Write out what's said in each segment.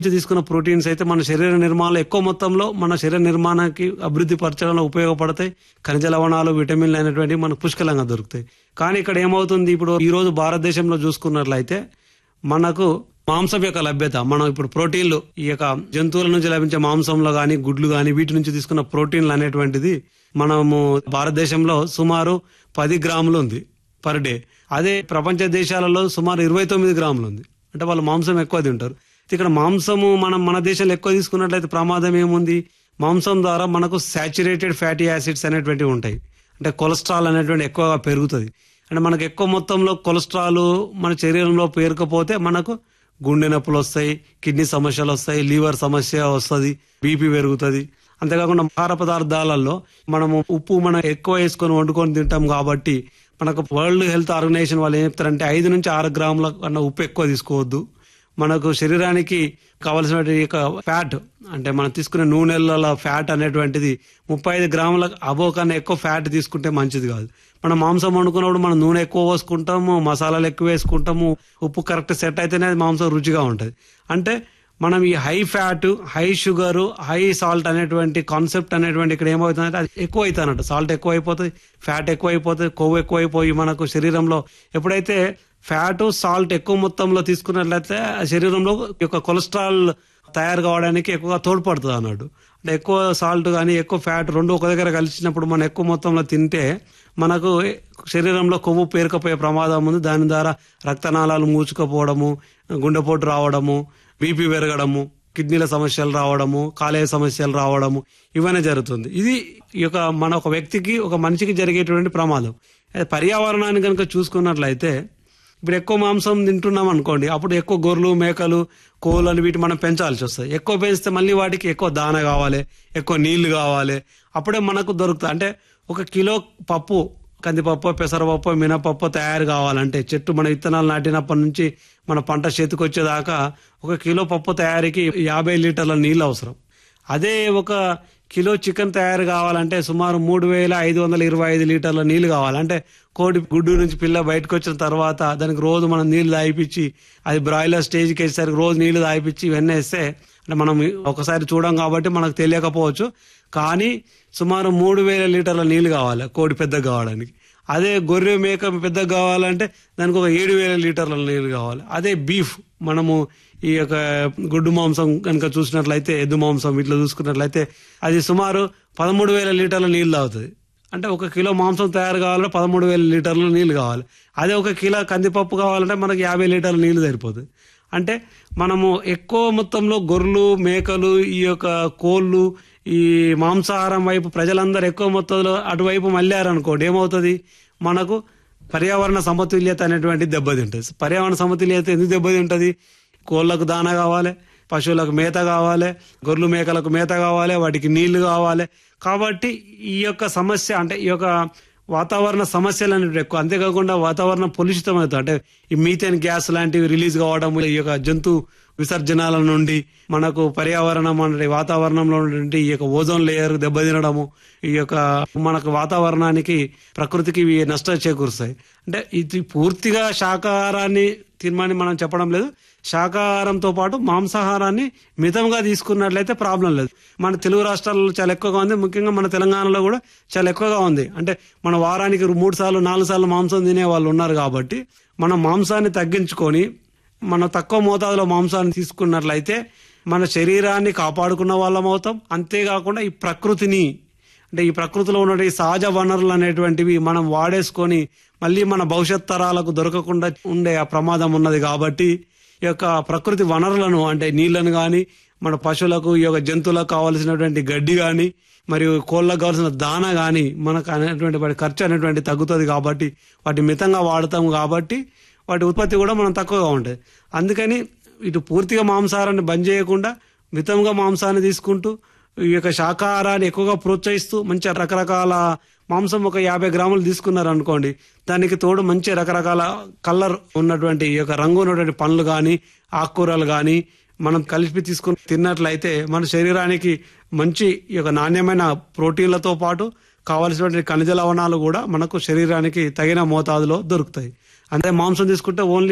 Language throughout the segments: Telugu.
నుంచి తీసుకున్న ప్రోటీన్స్ అయితే మన శరీర నిర్మాణంలో ఎక్కువ మొత్తంలో మన శరీర నిర్మాణానికి అభివృద్ధి పరచడంలో ఉపయోగపడతాయి ఖనిజ లవణాలు విటమిన్లు అనేటువంటివి మనకు పుష్కలంగా దొరుకుతాయి కానీ ఇక్కడ ఏమవుతుంది ఇప్పుడు ఈ రోజు భారతదేశంలో చూసుకున్నట్లయితే మనకు మాంసం యొక్క లభ్యత మనం ఇప్పుడు ప్రోటీన్లు ఈ యొక్క జంతువుల నుంచి లభించే మాంసంలో గాని గుడ్లు గాని వీటి నుంచి తీసుకున్న ప్రోటీన్లు అనేటువంటిది మనము భారతదేశంలో సుమారు పది గ్రాములు ఉంది పర్ డే అదే ప్రపంచ దేశాలలో సుమారు ఇరవై తొమ్మిది గ్రాములు ఉంది అంటే వాళ్ళు మాంసం ఎక్కువ తింటారు ఇక్కడ మాంసము మనం మన దేశంలో ఎక్కువ తీసుకున్నట్లయితే ప్రమాదం ఏముంది మాంసం ద్వారా మనకు సాచురేటెడ్ ఫ్యాటీ యాసిడ్స్ అనేటువంటివి ఉంటాయి అంటే కొలెస్ట్రాల్ అనేటువంటి ఎక్కువగా పెరుగుతుంది అంటే మనకు ఎక్కువ మొత్తంలో కొలెస్ట్రాల్ మన శరీరంలో పేరుకపోతే మనకు గుండె నొప్పులు వస్తాయి కిడ్నీ సమస్యలు వస్తాయి లివర్ సమస్య వస్తుంది బీపీ పెరుగుతుంది అంతేకాకుండా ఆహార పదార్థాలలో మనము ఉప్పు మనం ఎక్కువ వేసుకొని వండుకొని తింటాం కాబట్టి మనకు వరల్డ్ హెల్త్ ఆర్గనైజేషన్ వాళ్ళు ఏం చెప్తారంటే ఐదు నుంచి ఆరు గ్రాముల కన్నా ఉప్పు ఎక్కువ తీసుకోవద్దు మనకు శరీరానికి కావలసిన ఫ్యాట్ అంటే మనం తీసుకునే నూనెల ఫ్యాట్ అనేటువంటిది ముప్పై ఐదు గ్రాముల అబో కన్నా ఎక్కువ ఫ్యాట్ తీసుకుంటే మంచిది కాదు మనం మాంసం వండుకున్నప్పుడు మనం నూనె ఎక్కువ పోసుకుంటాము మసాలాలు ఎక్కువ వేసుకుంటాము ఉప్పు కరెక్ట్ సెట్ అయితేనే అది మాంసం రుచిగా ఉంటుంది అంటే మనం ఈ high fat high sugar high salt అనేటువంటి కాన్సెప్ట్ అనేటువంటి ఇక్కడ ఏమవుతుందంటే అది ఎక్కువ అవుతానంట సాల్ట్ ఎక్కువ అయిపోతుంది ఫ్యాట్ ఎక్కువ అయిపోతుంది కొవ్వు ఎక్కువ అయిపోయి మనకు శరీరంలో ఎప్పుడైతే ఫ్యాట్ సాల్ట్ ఎక్కువ మొత్తంలో తీసుకున్నట్లయితే ఆ శరీరంలో ఈ యొక్క కొలెస్ట్రాల్ తయారు కావడానికి ఎక్కువగా తోడ్పడుతుంది అన్నట్టు అంటే ఎక్కువ సాల్ట్ కానీ ఎక్కువ ఫ్యాట్ రెండు ఒక దగ్గర కలిసినప్పుడు మనం ఎక్కువ మొత్తంలో తింటే మనకు శరీరంలో కొవ్వు పేరుకపోయే ప్రమాదం ఉంది దాని ద్వారా రక్తనాళాలు మూచుకపోవడము గుండెపోటు రావడము బీపీ పెరగడము కిడ్నీల సమస్యలు రావడము కాలేయ సమస్యలు రావడము ఇవన్నీ జరుగుతుంది ఇది ఈ యొక్క మన ఒక వ్యక్తికి ఒక మనిషికి జరిగేటువంటి ప్రమాదం అదే పర్యావరణాన్ని కనుక చూసుకున్నట్లయితే ఇప్పుడు ఎక్కువ మాంసం తింటున్నాం అనుకోండి అప్పుడు ఎక్కువ గొర్రెలు మేకలు కోళ్ళని వీటి మనం పెంచాల్సి వస్తుంది ఎక్కువ పెంచితే మళ్ళీ వాటికి ఎక్కువ దాన కావాలి ఎక్కువ నీళ్లు కావాలి అప్పుడే మనకు దొరుకుతుంది అంటే ఒక కిలో పప్పు కందిపప్పు పెసరపప్పు మినపప్పు తయారు కావాలంటే చెట్టు మన విత్తనాలు నాటినప్పటి నుంచి మన పంట చేతికి వచ్చేదాకా ఒక కిలో పప్పు తయారీకి యాభై లీటర్ల నీళ్ళు అవసరం అదే ఒక కిలో చికెన్ తయారు కావాలంటే సుమారు మూడు వేల ఐదు వందల ఇరవై ఐదు లీటర్ల నీళ్లు కావాలి అంటే కోడి గుడ్డు నుంచి పిల్ల బయటకు వచ్చిన తర్వాత దానికి రోజు మనం నీళ్లు తాగిపించి అది బ్రాయిలర్ స్టేజ్కి వేసేసరికి రోజు నీళ్లు తాగిపించి ఇవన్నీ వేస్తే అంటే మనం ఒకసారి చూడం కాబట్టి మనకు తెలియకపోవచ్చు కానీ సుమారు మూడు వేల లీటర్ల నీళ్లు కావాలి కోడి పెద్దగా కావడానికి అదే గొర్రె మేక పెద్దగా కావాలంటే దానికి ఒక ఏడు వేల లీటర్ల నీళ్లు కావాలి అదే బీఫ్ మనము ఈ యొక్క గుడ్డు మాంసం కనుక చూసినట్లయితే ఎద్దు మాంసం ఇట్లా చూసుకున్నట్లయితే అది సుమారు పదమూడు వేల లీటర్ల నీళ్లు తాగుతుంది అంటే ఒక కిలో మాంసం తయారు కావాలంటే పదమూడు వేల లీటర్ల నీళ్లు కావాలి అదే ఒక కిలో కందిపప్పు కావాలంటే మనకి యాభై లీటర్ల నీళ్లు సరిపోతుంది అంటే మనము ఎక్కువ మొత్తంలో గొర్రెలు మేకలు ఈ యొక్క కోళ్ళు ఈ మాంసాహారం వైపు ప్రజలందరూ ఎక్కువ మొత్తంలో అటువైపు మళ్ళారనుకోండి ఏమవుతుంది మనకు పర్యావరణ సమతుల్యత అనేటువంటి దెబ్బతింటుంది పర్యావరణ సమతుల్యత ఎందుకు దెబ్బతింటది కోళ్ళకు దాన కావాలి పశువులకు మేత కావాలి గొర్రెలు మేకలకు మేత కావాలి వాటికి నీళ్లు కావాలి కాబట్టి ఈ యొక్క సమస్య అంటే ఈ యొక్క వాతావరణ సమస్యలు అనేవి ఎక్కువ అంతేకాకుండా వాతావరణం పొలుషితం అవుతుంది అంటే ఈ మీథేన్ గ్యాస్ లాంటివి రిలీజ్ కావడం ఈ యొక్క జంతు విసర్జనాల నుండి మనకు పర్యావరణం అంటే వాతావరణంలో ఉన్నటువంటి ఈ యొక్క ఓజోన్ లేయర్ దెబ్బతినడము ఈ యొక్క మనకు వాతావరణానికి ప్రకృతికి ఇవి నష్టం చేకూరుస్తాయి అంటే ఇది పూర్తిగా శాకాహారాన్ని తినమని మనం చెప్పడం లేదు శాకాహారంతో పాటు మాంసాహారాన్ని మితంగా తీసుకున్నట్లయితే ప్రాబ్లం లేదు మన తెలుగు రాష్ట్రాల్లో చాలా ఎక్కువగా ఉంది ముఖ్యంగా మన తెలంగాణలో కూడా చాలా ఎక్కువగా ఉంది అంటే మన వారానికి మూడు సార్లు నాలుగు సార్లు మాంసం తినే వాళ్ళు ఉన్నారు కాబట్టి మనం మాంసాన్ని తగ్గించుకొని మనం తక్కువ మోతాదులో మాంసాన్ని తీసుకున్నట్లయితే మన శరీరాన్ని కాపాడుకున్న వాళ్ళం అవుతాం అంతేకాకుండా ఈ ప్రకృతిని అంటే ఈ ప్రకృతిలో ఉన్న ఈ సహజ వనరులు అనేటువంటివి మనం వాడేసుకొని మళ్ళీ మన భవిష్యత్ తరాలకు దొరకకుండా ఉండే ఆ ప్రమాదం ఉన్నది కాబట్టి ఈ యొక్క ప్రకృతి వనరులను అంటే నీళ్లను కానీ మన పశువులకు ఈ యొక్క జంతువులకు కావాల్సినటువంటి గడ్డి కానీ మరియు కోళ్ళకు కావాల్సిన దాన కానీ మనకు అనేటువంటి వాటి ఖర్చు అనేటువంటి తగ్గుతుంది కాబట్టి వాటి మితంగా వాడతాం కాబట్టి వాటి ఉత్పత్తి కూడా మనం తక్కువగా ఉంటుంది అందుకని ఇటు పూర్తిగా మాంసాహారాన్ని బంద్ చేయకుండా మితంగా మాంసాన్ని తీసుకుంటూ ఈ యొక్క శాకాహారాన్ని ఎక్కువగా ప్రోత్సహిస్తూ మంచి రకరకాల మాంసం ఒక యాభై గ్రాములు తీసుకున్నారు అనుకోండి దానికి తోడు మంచి రకరకాల కలర్ ఉన్నటువంటి ఈ యొక్క రంగు ఉన్నటువంటి పండ్లు కానీ ఆకుకూరలు కానీ మనం కలిపి తీసుకుని తిన్నట్లయితే మన శరీరానికి మంచి ఈ యొక్క నాణ్యమైన ప్రోటీన్లతో పాటు కావలసినటువంటి ఖనిజ లవణాలు కూడా మనకు శరీరానికి తగిన మోతాదులో దొరుకుతాయి అంటే మాంసం తీసుకుంటే ఓన్లీ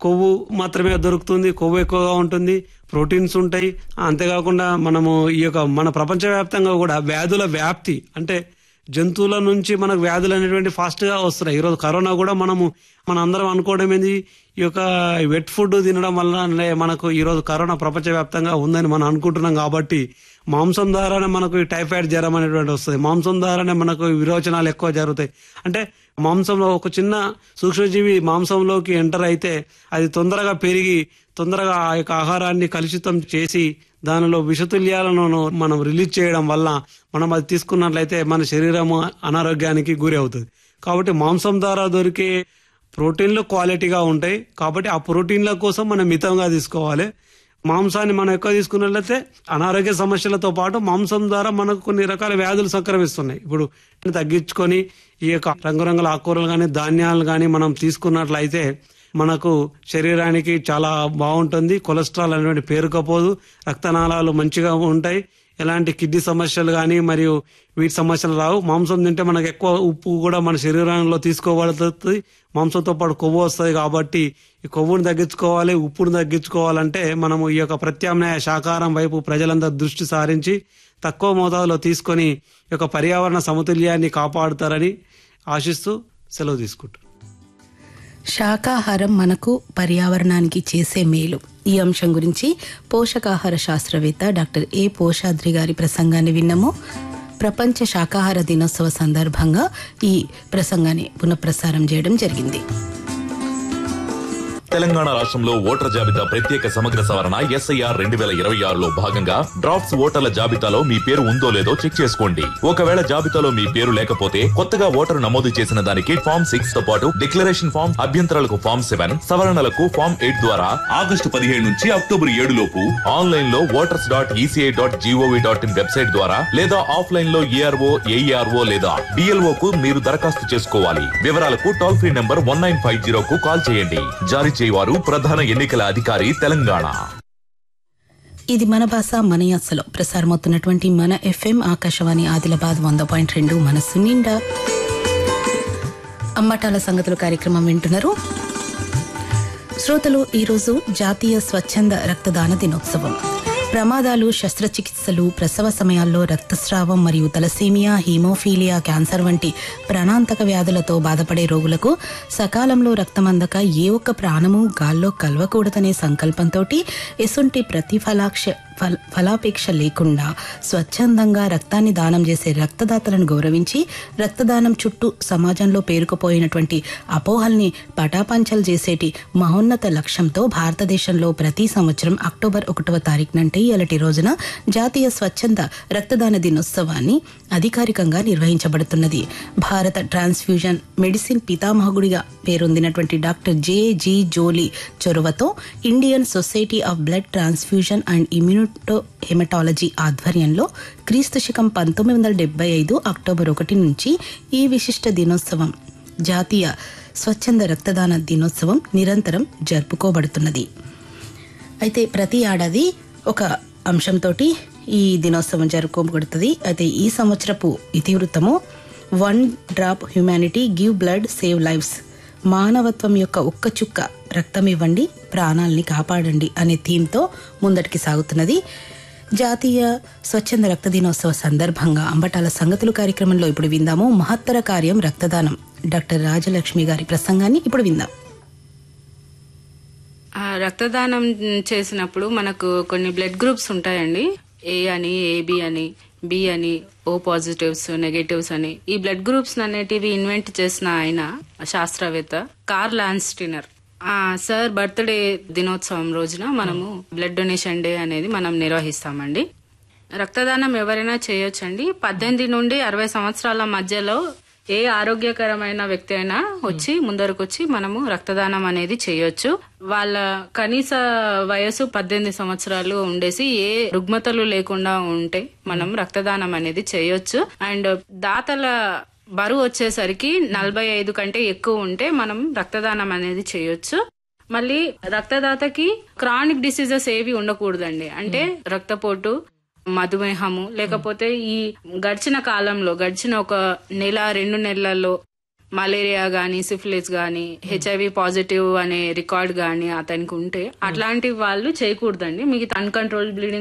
కొవ్వు మాత్రమే దొరుకుతుంది కొవ్వు ఎక్కువగా ఉంటుంది ప్రోటీన్స్ ఉంటాయి అంతేకాకుండా మనము ఈ యొక్క మన ప్రపంచవ్యాప్తంగా కూడా వ్యాధుల వ్యాప్తి అంటే జంతువుల నుంచి మనకు వ్యాధులు అనేటువంటి ఫాస్ట్ గా వస్తున్నాయి ఈరోజు కరోనా కూడా మనము మన అందరం అనుకోవడం ఏంది ఈ యొక్క వెట్ ఫుడ్ తినడం వల్ల మనకు ఈరోజు కరోనా ప్రపంచవ్యాప్తంగా ఉందని మనం అనుకుంటున్నాం కాబట్టి మాంసం ద్వారానే మనకు ఈ టైఫాయిడ్ జ్వరం అనేటువంటి వస్తుంది మాంసం ద్వారానే మనకు ఈ విరోచనాలు ఎక్కువ జరుగుతాయి అంటే మాంసంలో ఒక చిన్న సూక్ష్మజీవి మాంసంలోకి ఎంటర్ అయితే అది తొందరగా పెరిగి తొందరగా ఆ యొక్క ఆహారాన్ని కలుషితం చేసి దానిలో విషతుల్యాలను మనం రిలీజ్ చేయడం వల్ల మనం అది తీసుకున్నట్లయితే మన శరీరం అనారోగ్యానికి గురి అవుతుంది కాబట్టి మాంసం ద్వారా దొరికే ప్రోటీన్లు క్వాలిటీగా ఉంటాయి కాబట్టి ఆ ప్రోటీన్ల కోసం మనం మితంగా తీసుకోవాలి మాంసాన్ని మనం ఎక్కువ తీసుకున్నట్లయితే అనారోగ్య సమస్యలతో పాటు మాంసం ద్వారా మనకు కొన్ని రకాల వ్యాధులు సంక్రమిస్తున్నాయి ఇప్పుడు తగ్గించుకొని ఈ యొక్క రంగురంగుల ఆకుకూరలు కానీ ధాన్యాలు కానీ మనం తీసుకున్నట్లయితే మనకు శరీరానికి చాలా బాగుంటుంది కొలెస్ట్రాల్ అనేటువంటి పేరుకపోదు రక్తనాళాలు మంచిగా ఉంటాయి ఎలాంటి కిడ్నీ సమస్యలు కానీ మరియు వీటి సమస్యలు రావు మాంసం తింటే మనకు ఎక్కువ ఉప్పు కూడా మన శరీరంలో తీసుకోబడుతుంది మాంసంతో పాటు కొవ్వు వస్తుంది కాబట్టి ఈ కొవ్వుని తగ్గించుకోవాలి ఉప్పును తగ్గించుకోవాలంటే మనము ఈ యొక్క ప్రత్యామ్నాయ శాకాహారం వైపు ప్రజలందరూ దృష్టి సారించి తక్కువ మోతాదులో తీసుకొని ఈ యొక్క పర్యావరణ సమతుల్యాన్ని కాపాడుతారని ఆశిస్తూ సెలవు తీసుకుంటాం శాకాహారం మనకు పర్యావరణానికి చేసే మేలు ఈ అంశం గురించి పోషకాహార శాస్త్రవేత్త డాక్టర్ ఏ పోషాద్రి గారి ప్రసంగాన్ని విన్నాము ప్రపంచ శాకాహార దినోత్సవ సందర్భంగా ఈ ప్రసంగాన్ని పునఃప్రసారం చేయడం జరిగింది తెలంగాణ రాష్ట్రంలో ఓటర్ల జాబితా ప్రత్యేక సమగ్ర సవరణ ఎస్ఐఆర్ రెండు వేల ఇరవై ఆరులో భాగంగా డ్రాఫ్ట్స్ ఓటర్ల జాబితాలో మీ పేరు ఉందో లేదో చెక్ చేసుకోండి ఒకవేళ జాబితాలో మీ పేరు లేకపోతే కొత్తగా ఓటరు నమోదు చేసిన దానికి ఫామ్ సిక్స్ తో పాటు డిక్లరేషన్ ఫామ్ అభ్యంతరాలకు ఫామ్ సెవెన్ సవరణలకు ఫామ్ ఎయిట్ ద్వారా ఆగస్టు పదిహేడు నుంచి అక్టోబర్ ఏడు లోపు ఆన్లైన్ లో voters dot ECI dot G O V dot in website ద్వారా లేదా ఆఫ్లైన్ లో ఏఆర్ఓ ఏఈఆర్ఓ లేదా బిఎల్ఓ కు మీరు దరఖాస్తు చేసుకోవాలి వివరాలకు toll free number one nine five zero కు కాల్ చేయండి జారీ చేయవారు ప్రధాన ఎన్నికల అధికారి తెలంగాణ ఇది మన భాష మన యాసలో ప్రసారమవుతున్నటువంటి మన ఎఫ్ఎం ఆకాశవాణి ఆదిలాబాద్ వంద పాయింట్ రెండు మనస్సు నిండా అమ్మటాల సంగతులు కార్యక్రమం వింటున్నారు శ్రోతలు ఈరోజు జాతీయ స్వచ్ఛంద రక్తదాన దినోత్సవం ప్రమాదాలు శస్త్రచికిత్సలు ప్రసవ సమయాల్లో రక్తస్రావం మరియు తలసీమియా హీమోఫీలియా క్యాన్సర్ వంటి ప్రాణాంతక వ్యాధులతో బాధపడే రోగులకు సకాలంలో రక్తం అందక ఏ ఒక్క ప్రాణము గాల్లో కలవకూడదనే సంకల్పంతో ఎసుంటి ప్రతిఫలాక్ష ఫల ఫలాపేక్ష లేకుండా స్వచ్ఛందంగా రక్తాన్ని దానం చేసే రక్తదాతలను గౌరవించి రక్తదానం చుట్టూ సమాజంలో పేరుకుపోయినటువంటి అపోహల్ని పటాపంచలు చేసేటి మహోన్నత లక్ష్యంతో భారతదేశంలో ప్రతి సంవత్సరం అక్టోబర్ ఒకటవ తారీఖునంటే ఇలాంటి రోజున జాతీయ స్వచ్ఛంద రక్తదాన దినోత్సవాన్ని అధికారికంగా నిర్వహించబడుతున్నది భారత ట్రాన్స్ఫ్యూజన్ మెడిసిన్ పితామహుడిగా పేరొందినటువంటి డాక్టర్ జే జీ జోలీ చొరవతో Indian society of blood transfusion and immunohaematology ఆధ్వర్యంలో క్రీస్తు శకం పంతొమ్మిది వందల డెబ్బై ఐదు అక్టోబర్ ఒకటి నుంచి ఈ విశిష్ట దినోత్సవం జాతీయ స్వచ్ఛంద రక్తదాన దినోత్సవం నిరంతరం జరుపుకోబడుతున్నది అయితే ప్రతి ఏడాది ఒక అంశంతో ఈ దినోత్సవం జరుపుకోబడుతుంది అయితే ఈ సంవత్సరపు ఇతివృత్తము one drop humanity give blood save lives మానవత్వం యొక్క ఒక్క చుక్క రక్తం ఇవ్వండి ప్రాణాల్ని కాపాడండి అనే థీమ్తో ముందటికి సాగుతున్నది జాతీయ స్వచ్ఛంద రక్త దినోత్సవ సందర్భంగా అంబటాల సంగతులు కార్యక్రమంలో ఇప్పుడు విందాము మహత్తర కార్యం రక్తదానం డాక్టర్ రాజలక్ష్మి గారి ప్రసంగాన్ని ఇప్పుడు విందాం ఆ, రక్తదానం చేసినప్పుడు మనకు కొన్ని బ్లడ్ గ్రూప్స్ ఉంటాయండి ఏ అని ఏబి అని బి అని ఓ పాజిటివ్స్ నెగటివ్స్ అని ఈ బ్లడ్ గ్రూప్స్ అనేటివి ఇన్వెంట్ చేసిన ఆయన శాస్త్రవేత్త కార్ లాన్స్టినర్ ఆ సార్ బర్త్డే దినోత్సవం రోజున మనము బ్లడ్ డొనేషన్ డే అనేది మనం నిర్వహిస్తామండి రక్తదానం ఎవరైనా చేయొచ్చండి పద్దెనిమిది నుండి అరవై సంవత్సరాల మధ్యలో ఏ ఆరోగ్యకరమైన వ్యక్తి అయినా వచ్చి ముందరకు వచ్చి మనము రక్తదానం అనేది చేయొచ్చు వాళ్ళ కనీస వయసు పద్దెనిమిది సంవత్సరాలు ఉండేసి ఏ రుగ్మతలు లేకుండా ఉంటే మనం రక్తదానం అనేది చేయొచ్చు అండ్ దాతల బరువు వచ్చేసరికి నలభై ఐదు కంటే ఎక్కువ ఉంటే మనం రక్తదానం అనేది చేయొచ్చు మళ్ళీ రక్తదాతకి క్రానిక్ డిసీజెస్ ఏవి ఉండకూడదండి అంటే రక్తపోటు మధుమేహము లేకపోతే ఈ గడిచిన కాలంలో గడిచిన ఒక నెల రెండు నెలల్లో మలేరియా గానీ సిఫిలిస్ గానీ హెచ్ఐవి పాజిటివ్ అనే రికార్డ్ గానీ అతనికి ఉంటే అట్లాంటి వాళ్ళు చేయకూడదండి మీకు అన్కంట్రోల్ బ్లీడింగ్